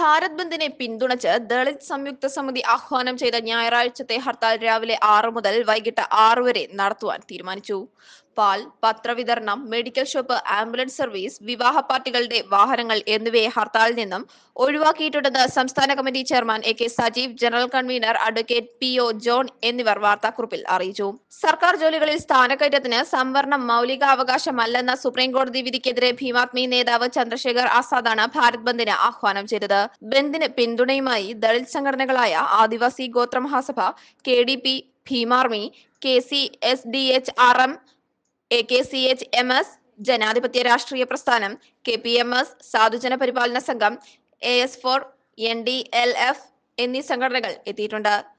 ഭാരത് ബന്ദിനെ പിന്തുണച്ച് ദളിത് സംയുക്ത സമിതി ആഹ്വാനം ചെയ്ത ഞായറാഴ്ചത്തെ ഹർത്താൽ രാവിലെ ആറ് മുതൽ വൈകിട്ട് ആറ് വരെ നടത്തുവാൻ തീരുമാനിച്ചു പാൽ പത്രവിതരണം മെഡിക്കൽ ഷോപ്പ് ആംബുലൻസ് സർവീസ് വിവാഹ പാർട്ടികളുടെ വാഹനങ്ങൾ എന്നിവയെ ഹർത്താലിൽ നിന്നും ഒഴിവാക്കിയിട്ടുണ്ടെന്ന് സംസ്ഥാന committee chairman A K Sajeev general convener advocate P O John എന്നിവർ വാർത്താക്കുറിപ്പിൽ അറിയിച്ചു സർക്കാർ ജോലികളിൽ സ്ഥാനക്കയറ്റത്തിന് സംവരണം മൗലികാവകാശമല്ലെന്ന സുപ്രീം കോടതി വിധിക്കെതിരെ ഭീമാത്മി നേതാവ് ചന്ദ്രശേഖർ ആസാദാണ് ഭാരത് ബന്ദിന് ആഹ്വാനം ചെയ്തത് ബന്ദിന് പിന്തുണയുമായി ദളിത് സംഘടനകളായ ആദിവാസി ഗോത്ര മഹാസഭ K D P Bhim Army K C S D H R M A K C H M S ജനാധിപത്യ രാഷ്ട്രീയ പ്രസ്ഥാനം കെ പി എം എസ് സാധുജന പരിപാലന സംഘം A S four N D L F എന്നീ സംഘടനകൾ എത്തിയിട്ടുണ്ട്